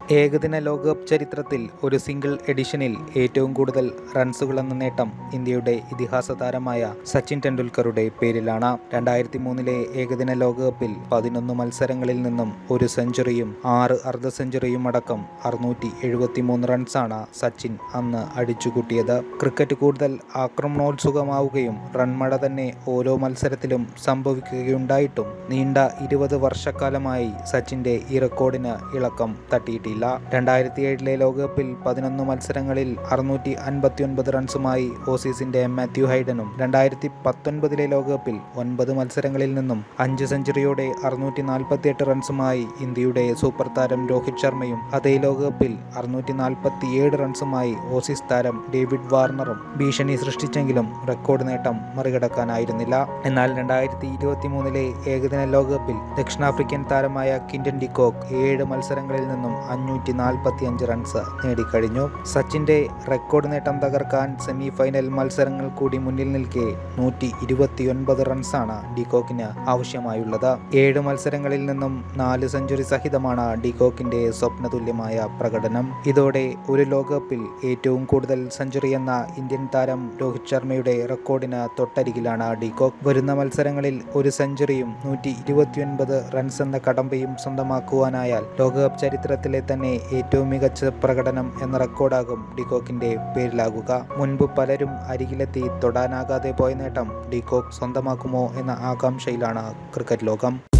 ഏകദിന ലോകകപ്പ് ചരിത്രത്തിൽ ഒരു സിംഗിൾ എഡിഷനിൽ ഏറ്റവും കൂടുതൽ റൺസുകളെന്ന നേട്ടം ഇന്ത്യയുടെ ഇതിഹാസ താരമായ സച്ചിൻ ടെണ്ടുൽക്കറുടെ പേരിലാണ് രണ്ടായിരത്തി മൂന്നിലെ ഏകദിന ലോകകപ്പിൽ പതിനൊന്ന് മത്സരങ്ങളിൽ നിന്നും ഒരു സെഞ്ചുറിയും ആറ് അർദ്ധ സെഞ്ചുറിയും അടക്കം അറുന്നൂറ്റി എഴുപത്തിമൂന്ന് റൺസാണ് സച്ചിൻ അന്ന് അടിച്ചുകൂട്ടിയത് ക്രിക്കറ്റ് കൂടുതൽ ആക്രമണോത്സുകമാവുകയും റൺമഴ തന്നെ ഓരോ മത്സരത്തിലും സംഭവിക്കുകയുണ്ടായിട്ടും നീണ്ട ഇരുപത് വർഷക്കാലമായി സച്ചിന്റെ ഈ റെക്കോർഡിന് ഇളക്കം തട്ടിയിട്ടില്ല രണ്ടായിരത്തി ഏഴിലെ ലോകകപ്പിൽ പതിനൊന്ന് മത്സരങ്ങളിൽ അറുന്നൂറ്റി അൻപത്തി ഒൻപത് റൺസുമായി ഓസീസിന്റെ മാത്യു ഹൈഡനും രണ്ടായിരത്തി പത്തൊൻപതിലെ ലോകകപ്പിൽ ഒൻപത് മത്സരങ്ങളിൽ നിന്നും അഞ്ച് സെഞ്ചുറിയോടെ അറുന്നൂറ്റി നാൽപ്പത്തി എട്ട് റൺസുമായി ഇന്ത്യയുടെ സൂപ്പർ താരം രോഹിത് ശർമ്മയും അതേ ലോകകപ്പിൽ അറുന്നൂറ്റി നാൽപ്പത്തിയേഴ് റൺസുമായി ഓസീസ് താരം ഡേവിഡ് വാർണറും ഭീഷണി സൃഷ്ടിച്ചെങ്കിലും റെക്കോർഡ് നേട്ടം മറികടക്കാനായിരുന്നില്ല എന്നാൽ രണ്ടായിരത്തി ഇരുപത്തി മൂന്നിലെ ഏകദിന ലോകകപ്പിൽ ദക്ഷിണാഫ്രിക്കൻ താരമായ കിൻഡൻ ഡിക്കോക്ക് ഏഴ് മത്സരങ്ങളിൽ നിന്നും അഞ്ഞൂറ്റി നാൽപ്പത്തി അഞ്ച് റൺസ് നേടിക്കഴിഞ്ഞു സച്ചിന്റെ റെക്കോർഡ് നേട്ടം തകർക്കാൻ സെമി ഫൈനൽ മത്സരങ്ങൾ കൂടി മുന്നിൽ നിൽക്കെ നൂറ്റി ഇരുപത്തിയൊൻപത് റൺസാണ് ഡിക്കോക്കിന് ആവശ്യമായുള്ളത് ഏഴ് മത്സരങ്ങളിൽ നിന്നും നാല് സെഞ്ചുറി സഹിതമാണ് ഡിക്കോക്കിന്റെ സ്വപ്നതുല്യമായ പ്രകടനം ഇതോടെ ഒരു ലോകകപ്പിൽ ഏറ്റവും കൂടുതൽ സെഞ്ചുറി എന്ന ഇന്ത്യൻ താരം രോഹിത് ശർമ്മയുടെ റെക്കോർഡിന് തൊട്ടരികിലാണ് ഡിക്കോക്ക് വരുന്ന മത്സരങ്ങളിൽ ഒരു സെഞ്ചുറിയും നൂറ്റി ഇരുപത്തിയൊൻപത് റൺസ് എന്ന കടമ്പയും സ്വന്തമാക്കുവാനായാൽ ലോകകപ്പ് ചരിത്രത്തിലെ തന്നെ ഏറ്റവും മികച്ച പ്രകടനം എന്ന റെക്കോർഡാകും ഡിക്കോക്കിന്റെ പേരിലാകുക മുൻപ് പലരും അരികിലെത്തി തൊടാനാകാതെ പോയ നേട്ടം ഡിക്കോക്ക് സ്വന്തമാക്കുമോ എന്ന ആകാംക്ഷയിലാണ് ക്രിക്കറ്റ് ലോകം